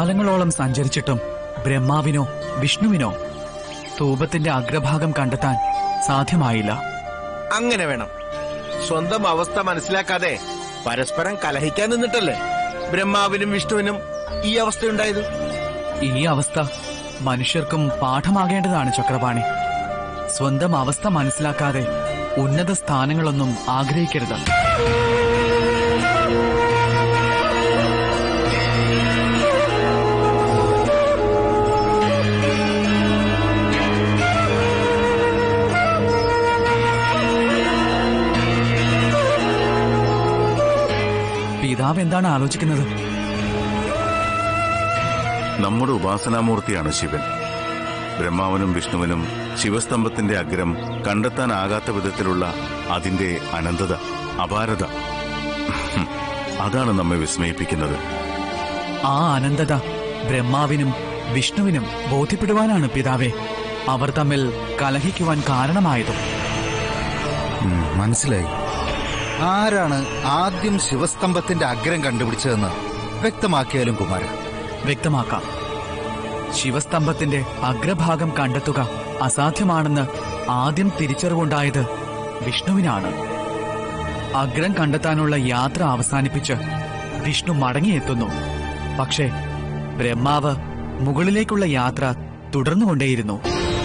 കാലങ്ങളോളം സഞ്ചരിച്ചിട്ടും ബ്രഹ്മാവിനോ വിഷ്ണുവിനോ സ്തൂപത്തിന്റെ അഗ്രഭാഗം കണ്ടെത്താൻ സാധ്യമായില്ല അങ്ങനെ വേണം സ്വന്തം അവസ്ഥ മനസ്സിലാക്കാതെ പരസ്പരം കലഹിക്കാൻ നിന്നിട്ടല്ലേ ബ്രഹ്മാവിനും വിഷ്ണുവിനും ഈ അവസ്ഥയുണ്ടായത് ഈ അവസ്ഥ മനുഷ്യർക്കും പാഠമാകേണ്ടതാണ് ചക്രപാണി സ്വന്തം അവസ്ഥ മനസ്സിലാക്കാതെ ഉന്നത സ്ഥാനങ്ങളൊന്നും ആഗ്രഹിക്കരുത് പിതാവ് എന്താണ് ആലോചിക്കുന്നത് നമ്മുടെ ഉപാസനാമൂർത്തിയാണ് ശിവൻ ബ്രഹ്മാവനും വിഷ്ണുവിനും ശിവസ്തംഭത്തിന്റെ അഗ്രം കണ്ടെത്താനാകാത്ത വിധത്തിലുള്ള അതിന്റെ അനന്തത അപാരത ഹും, അതാണ് നമ്മെ വിസ്മയിപ്പിക്കുന്നത് ആ അനന്തത ബ്രഹ്മാവിനും വിഷ്ണുവിനും ബോധ്യപ്പെടുവാനാണ് പിതാവെ അവർ തമ്മിൽ കലഹിക്കുവാൻ കാരണമായതും ഉം, മനസ്സിലായി ആരാണ് ആദ്യം ശിവസ്തംഭത്തിന്റെ അഗ്രം കണ്ടുപിടിച്ചതെന്ന് വ്യക്തമാക്കിയാലും കുമാര വ്യക്തമാക്കാം ശിവസ്തംഭത്തിന്റെ അഗ്രഭാഗം കണ്ടെത്തുക അസാധ്യമാണെന്ന് ആദ്യം തിരിച്ചറിവുണ്ടായത് വിഷ്ണുവിനാണ് അഗ്രം കണ്ടെത്താനുള്ള യാത്ര അവസാനിപ്പിച്ച് വിഷ്ണു മടങ്ങിയെത്തുന്നു പക്ഷേ ബ്രഹ്മാവ് മുകളിലേക്കുള്ള യാത്ര തുടർന്നുകൊണ്ടേയിരുന്നു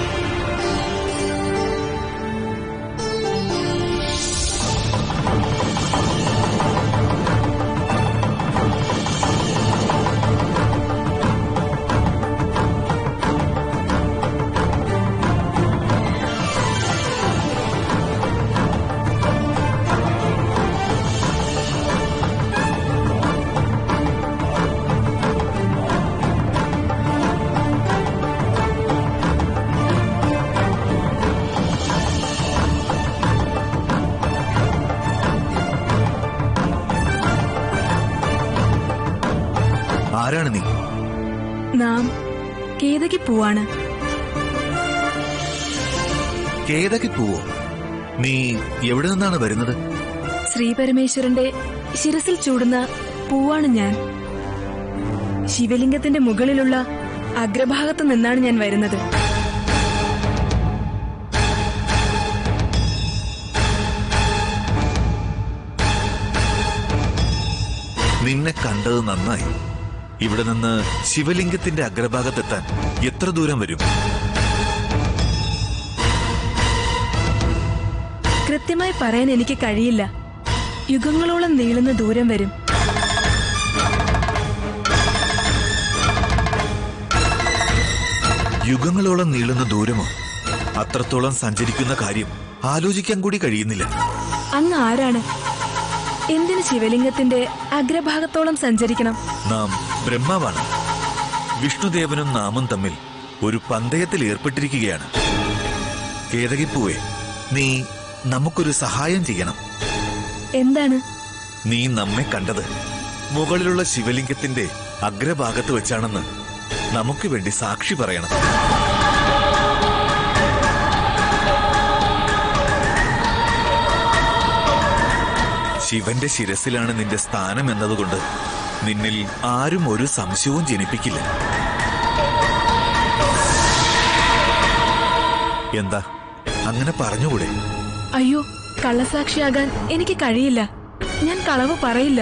ആരാണ് നീ നാം കേതകി പൂവാണ് കേതകി പൂവോ നീ എവിടെ നിന്നാണ് വരുന്നത് ശ്രീപരമേശ്വരന്റെ ശിരസിൽ ചൂടുന്ന പൂവാണ് ഞാൻ ശിവലിംഗത്തിന്റെ മുകളിലുള്ള അഗ്രഭാഗത്തു നിന്നാണ് ഞാൻ വരുന്നത് നിന്നെ കണ്ടത് നന്നായി ഇവിടെ നിന്ന് ശിവലിംഗത്തിന്റെ അഗ്രഭാഗത്തെത്താൻ എത്ര ദൂരം വരും കൃത്യമായി പറയാൻ എനിക്ക് കഴിയില്ല യുഗങ്ങളോളം നീളുന്ന ദൂരം വരും യുഗങ്ങളോളം നീളുന്ന ദൂരമോ അത്രത്തോളം സഞ്ചരിക്കുന്ന കാര്യം ആലോചിക്കാൻ കൂടി കഴിയുന്നില്ല അങ്ങ് ആരാണ് എന്തിന് ശിവലിംഗത്തിന്റെ അഗ്രഭാഗത്തോളം സഞ്ചരിക്കണം നാം ബ്രഹ്മാവാണ് വിഷ്ണുദേവനും നാമും തമ്മിൽ ഒരു പന്തയത്തിൽ ഏർപ്പെട്ടിരിക്കുകയാണ് കേതകിപ്പൂവേ നീ നമുക്കൊരു സഹായം ചെയ്യണം എന്താണ് നീ നമ്മെ കണ്ടത് മുകളിലുള്ള ശിവലിംഗത്തിന്റെ അഗ്രഭാഗത്ത് വെച്ചാണെന്ന് നമുക്ക് വേണ്ടി സാക്ഷി പറയണം ശിവന്റെ ശിരസിലാണ് നിന്റെ സ്ഥാനം എന്നതുകൊണ്ട് നിന്നിൽ ആരും ഒരു സംശയവും ജനിപ്പിക്കില്ല എന്താ അങ്ങനെ പറഞ്ഞുകൂടെ അയ്യോ കള്ളസാക്ഷിയാകാൻ എനിക്ക് കഴിയില്ല ഞാൻ കളവ് പറയില്ല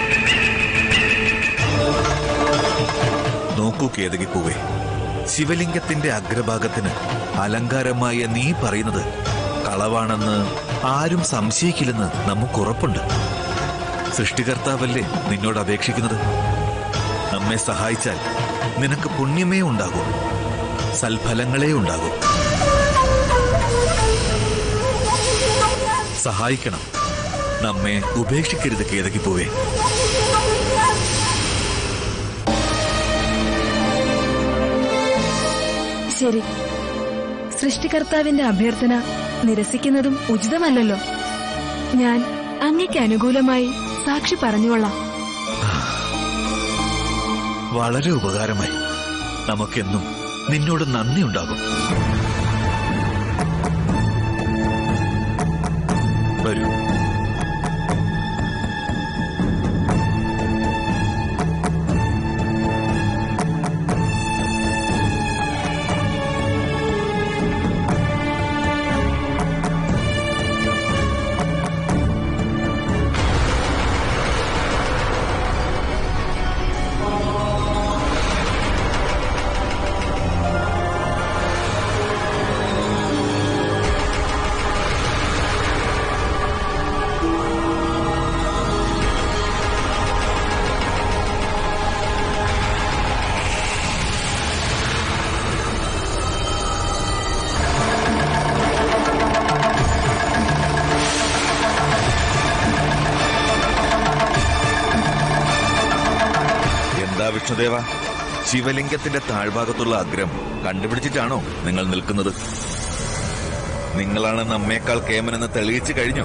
നോക്കൂ കേതകിപ്പൂവേ ശിവലിംഗത്തിന്റെ അഗ്രഭാഗത്തിന് അലങ്കാരമായ നീ പറയുന്നത് കളവാണെന്ന് ആരും സംശയിക്കില്ലെന്ന് നമുക്ക് ഉറപ്പുണ്ട് സൃഷ്ടികർത്താവല്ലേ നിന്നോട് അപേക്ഷിക്കുന്നത് നമ്മെ സഹായിച്ചാൽ നിനക്ക് പുണ്യമേ ഉണ്ടാകൂ സൽഫലങ്ങളേ ഉണ്ടാകൂ സഹായിക്കണം നമ്മെ ഉപേക്ഷിക്കരുത് കേതകിപ്പൂവേ ശരി സൃഷ്ടികർത്താവിന്റെ അഭ്യർത്ഥന നിരസിക്കുന്നതും ഉചിതമല്ലല്ലോ ഞാൻ അങ്ങയ്ക്ക് അനുകൂലമായി സാക്ഷി പറഞ്ഞുകൊള്ളാം വളരെ ഉപകാരമായി നമുക്കെന്നും നിന്നോട് നന്ദിയുണ്ടാകും വരൂ വിഷ്ണുദേവ ശിവലിംഗത്തിന്റെ താഴ്ഭാഗത്തുള്ള അഗ്രം കണ്ടുപിടിച്ചിട്ടാണോ നിങ്ങൾ നിൽക്കുന്നത് നിങ്ങളാണ് നമ്മേക്കാൾ കേമനെന്ന് തെളിയിച്ചു കഴിഞ്ഞു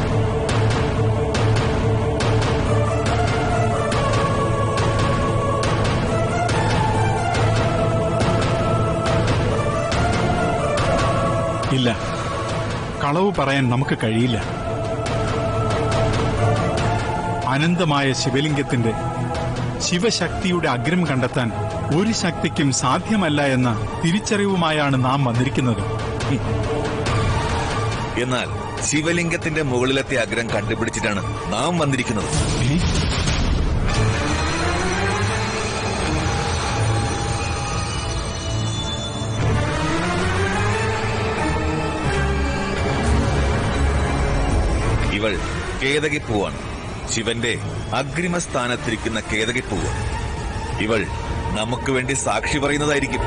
ഇല്ല കളവ് പറയാൻ നമുക്ക് കഴിയില്ല അനന്തമായ ശിവലിംഗത്തിന്റെ ശിവശക്തിയുടെ അഗ്രം കണ്ടെത്താൻ ഒരു ശക്തിക്കും സാധ്യമല്ല എന്ന തിരിച്ചറിവുമായാണ് നാം വന്നിരിക്കുന്നത് എന്നാൽ ശിവലിംഗത്തിന്റെ മുകളിലത്തെ അഗ്രം കണ്ടുപിടിച്ചിട്ടാണ് നാം വന്നിരിക്കുന്നത് ഏ? ഇവൾ കേതകിപ്പൂവാണ് ശിവന്റെ അഗ്രിമസ്ഥാനത്തിരിക്കുന്ന കേതകിപ്പൂവ് ഇവൾ നമുക്ക് വേണ്ടി സാക്ഷി പറയുന്നതായിരിക്കും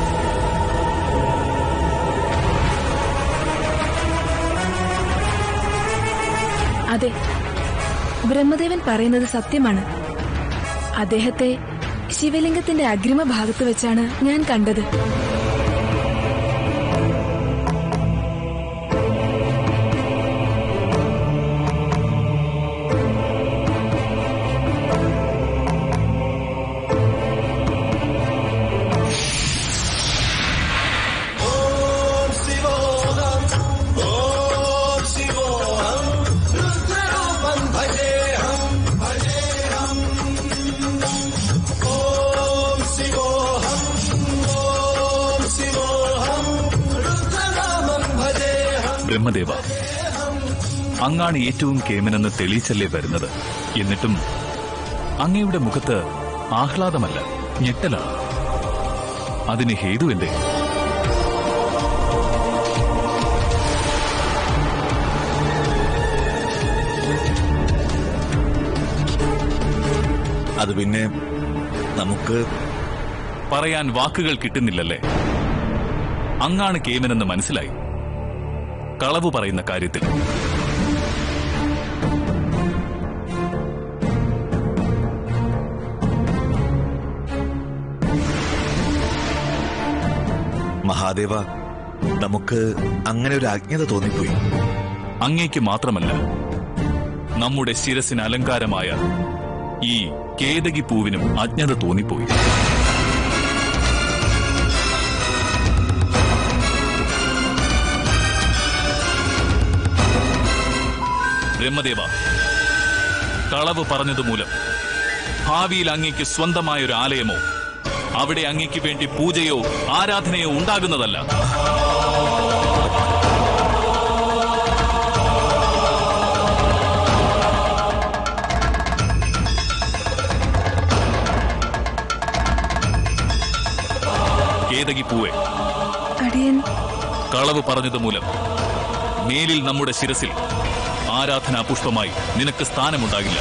അതെ ബ്രഹ്മദേവൻ പറയുന്നത് സത്യമാണ് അദ്ദേഹത്തെ ശിവലിംഗത്തിന്റെ അഗ്രിമ ഭാഗത്ത് വെച്ചാണ് ഞാൻ കണ്ടത് ബ്രഹ്മദേവ അങ്ങാണ് ഏറ്റവും കേമനെന്ന് തെളിയിച്ചല്ലേ വരുന്നത് എന്നിട്ടും അങ്ങയുടെ മുഖത്ത് ആഹ്ലാദമല്ല ഞെട്ടലാണ് അതിന് ഹേതു എന്തേ അത് പിന്നെ നമുക്ക് പറയാൻ വാക്കുകൾ കിട്ടുന്നില്ലല്ലേ അങ്ങാണ് കേമനെന്ന് മനസ്സിലായി കളവ് പറയുന്ന കാര്യത്തിൽ മഹാദേവ നമുക്ക് അങ്ങനെ ഒരു അജ്ഞത തോന്നിപ്പോയി അങ്ങേക്ക് മാത്രമല്ല നമ്മുടെ ശിരസിന് അലങ്കാരമായ ഈ കേതകി പൂവിനും അജ്ഞത തോന്നിപ്പോയി ബ്രഹ്മദേവ കളവ് പറഞ്ഞതുമൂലം ഭാവിയിൽ അങ്ങേക്ക് സ്വന്തമായ ഒരു ആലയമോ അവിടെ അങ്ങേക്ക് വേണ്ടി പൂജയോ ആരാധനയോ ഉണ്ടാകുന്നതല്ല കേതകി പൂവെ അടിയൻ കളവ് പറഞ്ഞതുമൂലം മേലിൽ നമ്മുടെ ശിരസിൽ ആരാധനാ പുഷ്പമായി നിനക്ക് സ്ഥാനമുണ്ടാകില്ല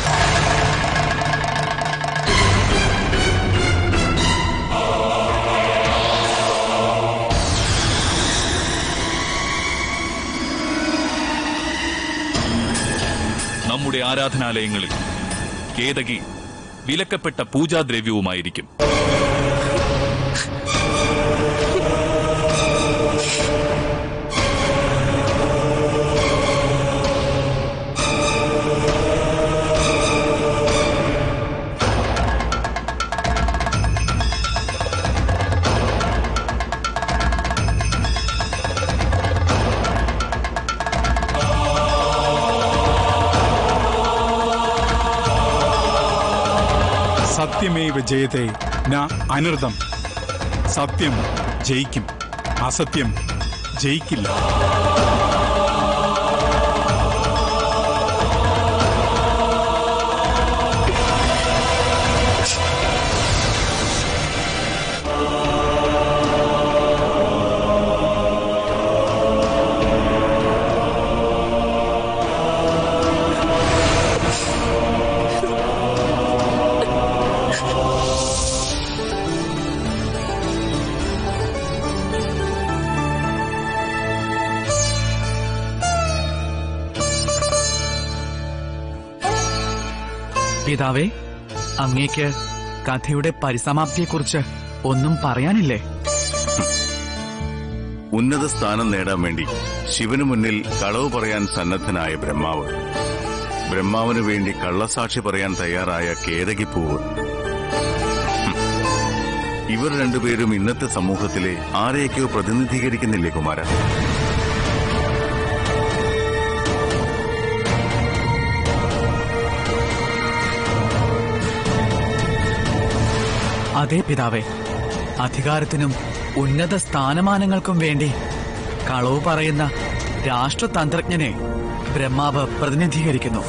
നമ്മുടെ ആരാധനാലയങ്ങളിൽ കേതകി വിലക്കപ്പെട്ട പൂജാദ്രവ്യവുമായിരിക്കും സത്യമേവ ജയതേ ന അനൃതം സത്യം ജയിക്കും അസത്യം ജയിക്കില്ല പിതാവേ അങ്ങേക്ക് കഥയുടെ പരിസമാപ്തിയെക്കുറിച്ച് ഒന്നും പറയാനില്ലേ ഉന്നത സ്ഥാനം നേടാൻ വേണ്ടി ശിവനു മുന്നിൽ കളവ് പറയാൻ സന്നദ്ധനായ ബ്രഹ്മാവ് ബ്രഹ്മാവിനു വേണ്ടി കള്ളസാക്ഷി പറയാൻ തയ്യാറായ കേതകിപ്പൂവ് ഹും. ഇവർ രണ്ടുപേരും ഇന്നത്തെ സമൂഹത്തിലെ ആരെയൊക്കെയോ പ്രതിനിധീകരിക്കുന്നില്ലേ കുമാര അതേ പിതാവേ അധികാരത്തിനും ഉന്നത സ്ഥാനമാനങ്ങൾക്കും വേണ്ടി കളവ് പറയുന്ന രാഷ്ട്രതന്ത്രജ്ഞനെ ബ്രഹ്മാവ് പ്രതിനിധീകരിക്കുന്നു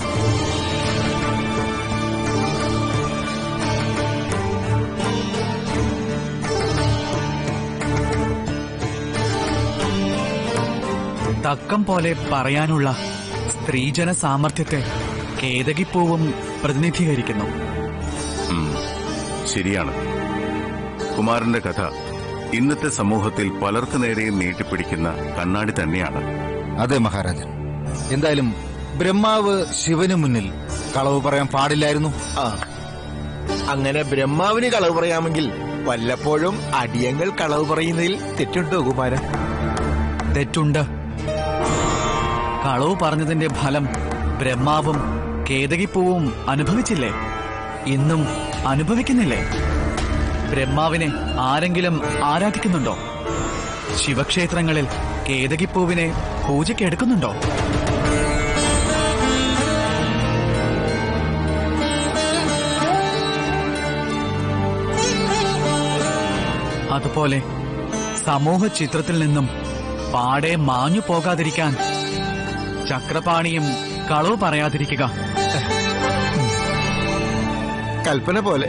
തക്കം പോലെ പറയാനുള്ള സ്ത്രീജന സാമർഥ്യത്തെ കേതകിപ്പൂവും പ്രതിനിധീകരിക്കുന്നു ഉം, ശരിയാണ് കുമാരന്റെ കഥ ഇന്നത്തെ സമൂഹത്തിൽ പലർക്കു നേരെയും നീട്ടിപ്പിടിക്കുന്ന കണ്ണാടി തന്നെയാണ് അതെ മഹാരാജൻ എന്തായാലും ബ്രഹ്മാവ് ശിവന് മുന്നിൽ കളവ് പറയാൻ പാടില്ലായിരുന്നു ആ അങ്ങനെ ബ്രഹ്മാവിന് കളവ് പറയാമെങ്കിൽ വല്ലപ്പോഴും അടിയങ്ങൾ കളവ് പറയുന്നതിൽ തെറ്റുണ്ടോ കുമാരൻ തെറ്റുണ്ട് കളവ് പറഞ്ഞതിന്റെ ഫലം ബ്രഹ്മാവും കേതകിപ്പൂവും അനുഭവിച്ചില്ലേ ഇന്നും അനുഭവിക്കുന്നില്ലേ ബ്രഹ്മാവിനെ ആരെങ്കിലും ആരാധിക്കുന്നുണ്ടോ ശിവക്ഷേത്രങ്ങളിൽ കേതകിപ്പൂവിനെ പൂജയ്ക്കെടുക്കുന്നുണ്ടോ അതുപോലെ സമൂഹ ചിത്രത്തിൽ നിന്നും പാടെ മാഞ്ഞു പോകാതിരിക്കാൻ ചക്രപാണിയും കളവ് പറയാതിരിക്കുക കൽപ്പന പോലെ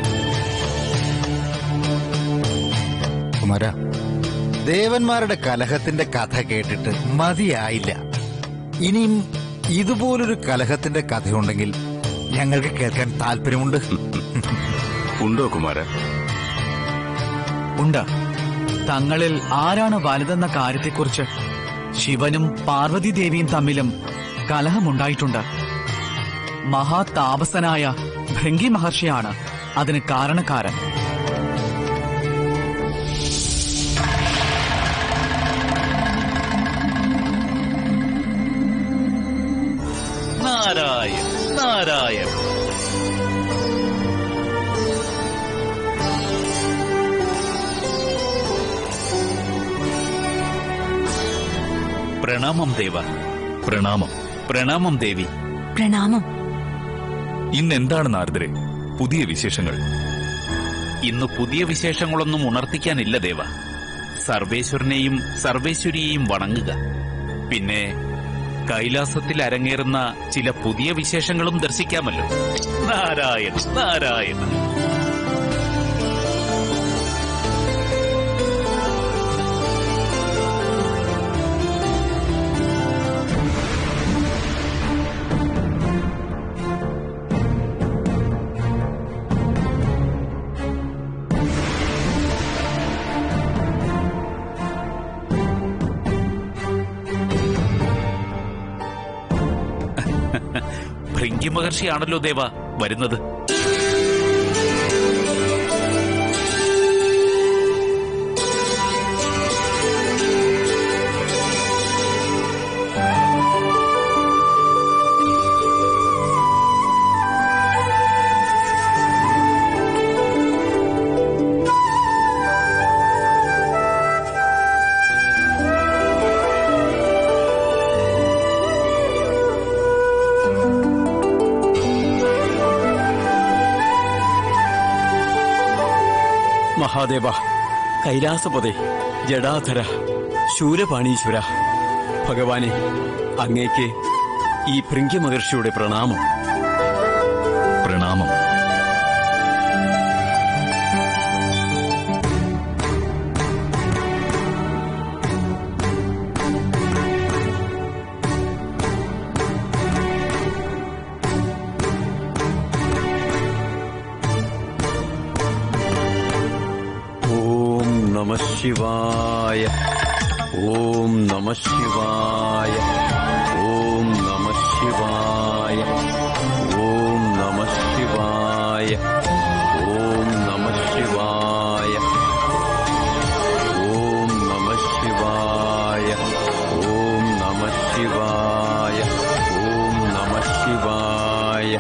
കുമാര ദേവന്മാരുടെ കലഹത്തിന്റെ കഥ കേട്ടിട്ട് മതിയായില്ല ഇനിയും ഇതുപോലൊരു കലഹത്തിന്റെ കഥയുണ്ടെങ്കിൽ ഞങ്ങൾക്ക് കേൾക്കാൻ താല്പര്യമുണ്ട് ഉണ്ടോ കുമാര ഉണ്ട് തങ്ങളിൽ ആരാണ് വലുതെന്ന കാര്യത്തെക്കുറിച്ച് ശിവനും പാർവതി ദേവിയും തമ്മിലും കലഹമുണ്ടായിട്ടുണ്ട് മഹാതാപസനായ ഭൃംഗി മഹർഷിയാണ് അതിന് കാരണക്കാരൻ നാരായൺ നാരായൺ പ്രണാമം ദേവ പ്രണാമം പ്രണാമം ദേവി പ്രണാമം ഇന്ന് എന്താണ് നാരദരെ പുതിയ വിശേഷങ്ങൾ ഇന്ന് പുതിയ വിശേഷങ്ങളൊന്നും ഉണർത്തിക്കാനില്ല ദേവ സർവേശ്വരനെയും സർവേശ്വരിയെയും വണങ്ങുക പിന്നെ കൈലാസത്തിൽ അരങ്ങേറുന്ന ചില പുതിയ വിശേഷങ്ങളും ദർശിക്കാമല്ലോ നാരായണ നാരായണ ഭൃങ്കി മഹർഷിയാണല്ലോ ദേവ വരുന്നത് മഹാദേവ കൈലാസപതേ ജഡാധര ശൂലപാണീശ്വര ഭഗവാനെ അങ്ങേക്ക് ഈ ഭൃങ്ക്യ മഹർഷിയുടെ പ്രണാമം പ്രണാമം ഓം നമ ശിവായ ഓം നമ ശിവായ ഓം നമ ശിവായ ഓം നമ ശിവായ ഓം നമ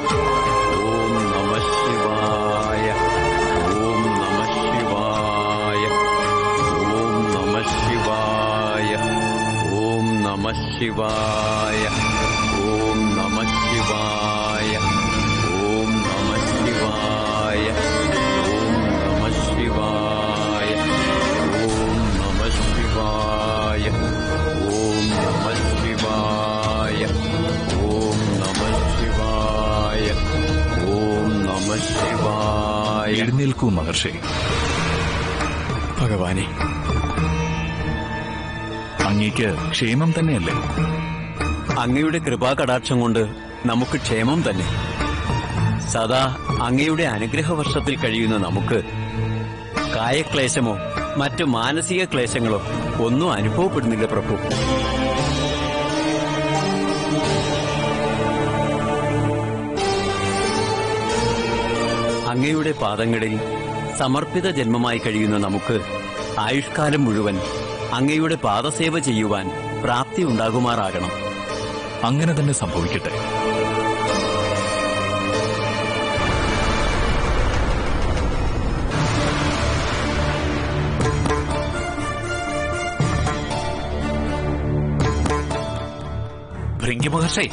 ഓം നമ ശിവായ ഓം നമ ശിവായ ഓം നമ ശിവായ ഓം നമ ശിവായ ഓം നമ ശിവായ ഓം നമ ശിവായ ഓം നമ ശിവായ ഓം നമ ശിവായ ഓം നമ ശിവായ ഓം നമ ശിവായ ഓം നമ ശിവായ എഴുന്നേൽക്കൂ മഹർഷി ഭഗവാനെ അങ്ങേക്ക് ക്ഷേമം തന്നെയല്ലേ അങ്ങയുടെ കൃപാകടാക്ഷം കൊണ്ട് നമുക്ക് ക്ഷേമം തന്നെ സദാ അങ്ങയുടെ അനുഗ്രഹ വർഷത്തിൽ കഴിയുന്ന നമുക്ക് കായക്ലേശമോ മറ്റു മാനസിക ക്ലേശങ്ങളോ ഒന്നും അനുഭവപ്പെടുന്നില്ല പ്രഭു അങ്ങയുടെ പാദങ്ങളിൽ സമർപ്പിത ജന്മമായി കഴിയുന്ന നമുക്ക് ആയുഷ്കാലം മുഴുവൻ അങ്ങയുടെ പാദസേവ ചെയ്യുവാൻ പ്രാപ്തി ഉണ്ടാകുമാറാകണം അങ്ങനെ തന്നെ സംഭവിക്കട്ടെ ഭൃങ്കി മഹർഷി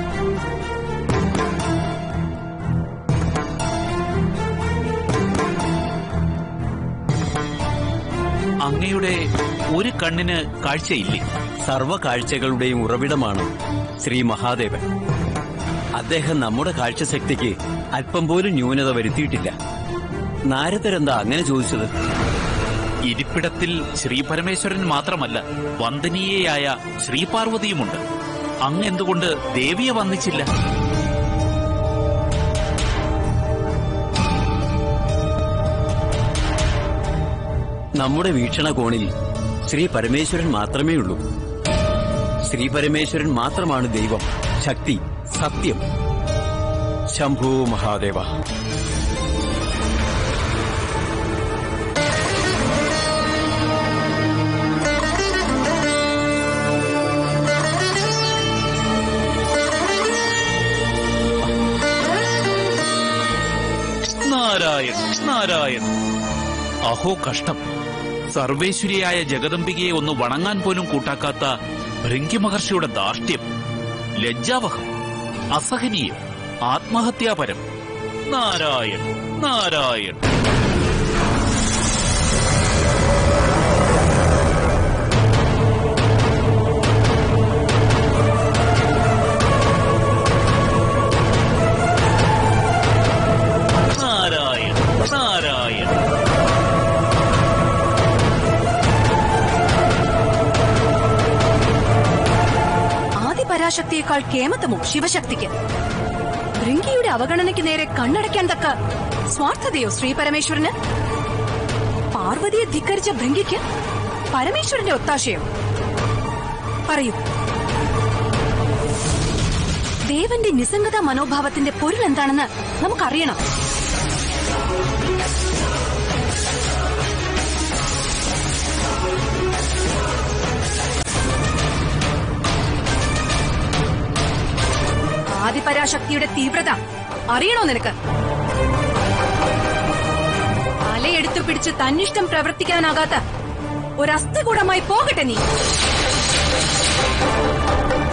അങ്ങയുടെ ഒരു കണ്ണിന് കാഴ്ചയില്ലേ സർവ കാഴ്ചകളുടെയും ഉറവിടമാണ് ശ്രീ മഹാദേവൻ അദ്ദേഹം നമ്മുടെ കാഴ്ചശക്തിക്ക് അല്പം പോലും ന്യൂനത വരുത്തിയിട്ടില്ല നാരദരെന്താ അങ്ങനെ ചോദിച്ചത് ഇരിപ്പിടത്തിൽ ശ്രീ പരമേശ്വരൻ മാത്രമല്ല വന്ദനീയയായ ശ്രീപാർവതിയുമുണ്ട് അങ്ങ് എന്തുകൊണ്ട് ദേവിയെ വന്നിച്ചില്ല നമ്മുടെ വീക്ഷണകോണിൽ ശ്രീ പരമേശ്വരൻ മാത്രമേ ഉള്ളൂ ശ്രീ പരമേശ്വരൻ മാത്രമാണ് ദൈവം ശക്തി സത്യം ശംഭു മഹാദേവ നാരായൺ നാരായൺ അഹോ കഷ്ടം സർവേശ്വരിയായ ജഗദംബികയെ ഒന്ന് വണങ്ങാൻ പോലും കൂട്ടാക്കാത്ത ഭൃങ്കി മഹർഷിയുടെ ധാർഷ്ട്യം ലജ്ജാവഹം അസഹനീയം ആത്മഹത്യാപരം നാരായൺ നാരായൺ നാരായൺ നാരായൺ ആദിപരാശക്തിയേക്കാൾ കേമത്തമോ ശിവശക്തിക്ക് ഭൃങ്കിയുടെ അവഗണനയ്ക്ക് നേരെ കണ്ണടയ്ക്കാൻ തക്ക സ്വാർത്ഥതയോ ശ്രീ പരമേശ്വരന് പാർവതിയെ ധിക്കരിച്ച ഭൃങ്കിക്ക് പരമേശ്വരന്റെ ഒത്താശയോ പറയൂ ദേവന്റെ നിസ്സംഗത മനോഭാവത്തിന്റെ പൊരുൾ എന്താണെന്ന് നമുക്കറിയണം ആദിപരാശക്തിയുടെ തീവ്രത അറിയണോ നിനക്ക് തലയെടുത്തു പിടിച്ച് തന്നിഷ്ടം പ്രവർത്തിക്കാനാകാത്ത ഒരസ്ഥകൂടമായി പോകട്ടെ നീ